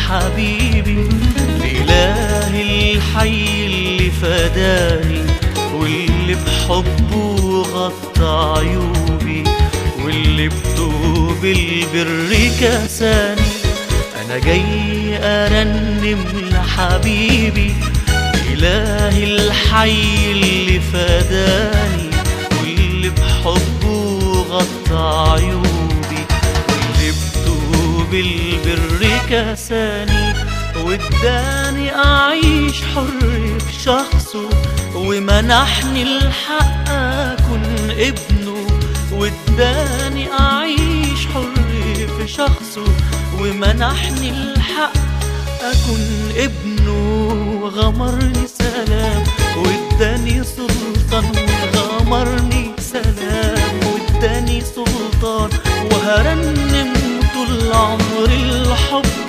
لحبيبي الإله الحي اللي فداني واللي بحبه غطى عيوبي واللي بطوب البر كساني أنا جاي أرنم لحبيبي إله الحي اللي فداني واللي بحبه غطى عيوبي واللي بطوب البر كساني واداني أعيش حر في شخصه ومنحني الحق أكون ابنه واداني أعيش حر في شخصه ومنحني الحق أكون ابنه غمرني سلام واداني سلطان غمرني سلام واداني سلطان وهرنم طول عمري الحب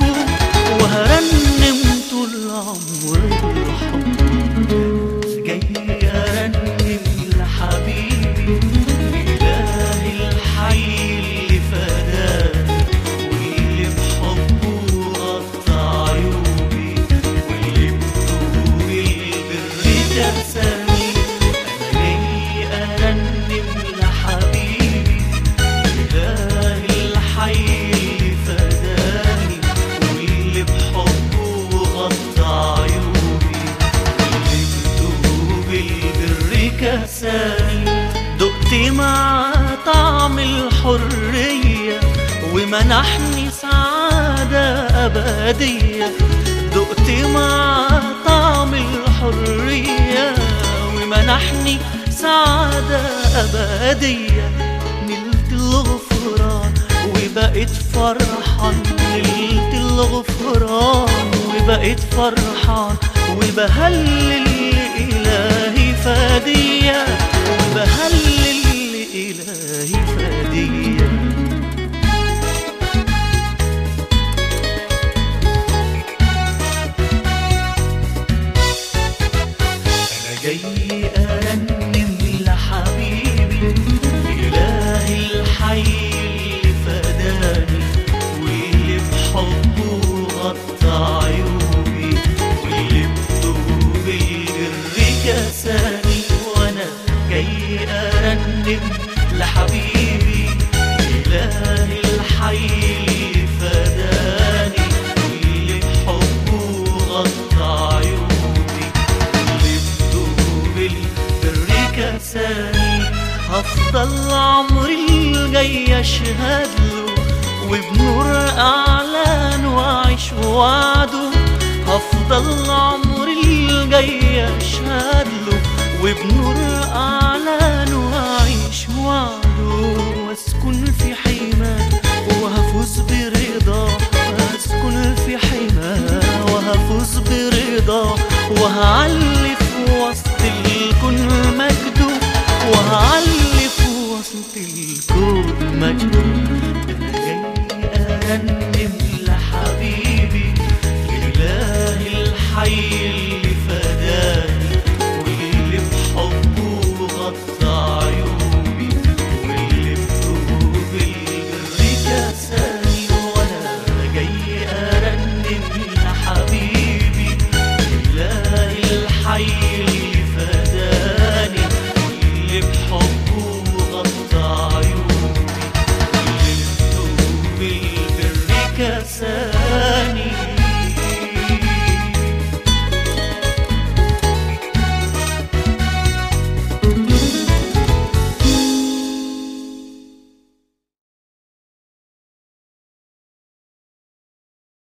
وهرنم طول عمري الحب جاي أرنم لحبيبي إله الحي اللي فداني واللي بحبه غطى عيوبي واللي بطول البر كساني أنا جاي أرنم لحبيبي إله الحي اللي فداني واللي بحبه غطى عيوبي واللي بطوب البر كساني دقت مع طعم الحرية ومنحني سعادة أبدية دقت مع طعم الحرية ومنحني سعادة أبدية نلت الغفران وبقيت فرحان نلت الغفران وبقيت فرحان وبهلل إلهي فدية وبهلل إلهي فدية أنا جاي أرنم لحبيبي إله الحي اللي فداني واللي بحبه غطى عيوبي واللي بطوب البر كساني وأنا جاي أرنم لحبيبي إله الحي اللي فداني واللي بحبه غطى عيوبي اللي بطوب البر كساني هفضل عمري الجاي اشهد له وبنور اعلان واعيش وعده هفضل عمري الجاي اشهد له وبنور اعلان واعيش وعده واسكن في حماه وهفوز برضاه هسكن في حماه وهفوز برضاه وهعلي في وسط الكون مجده وهعلي في وسط الكون مجده أنا جاي أرنم لحبيبي إله الحي اللي فداني واللي بحبه غطى عيوبي واللي بطوب البر كساني وأنا جاي أرنم لحبيبي إله الحي اللي فداني واللي بحبه غطى عيوبي واللي بطوب البر كساني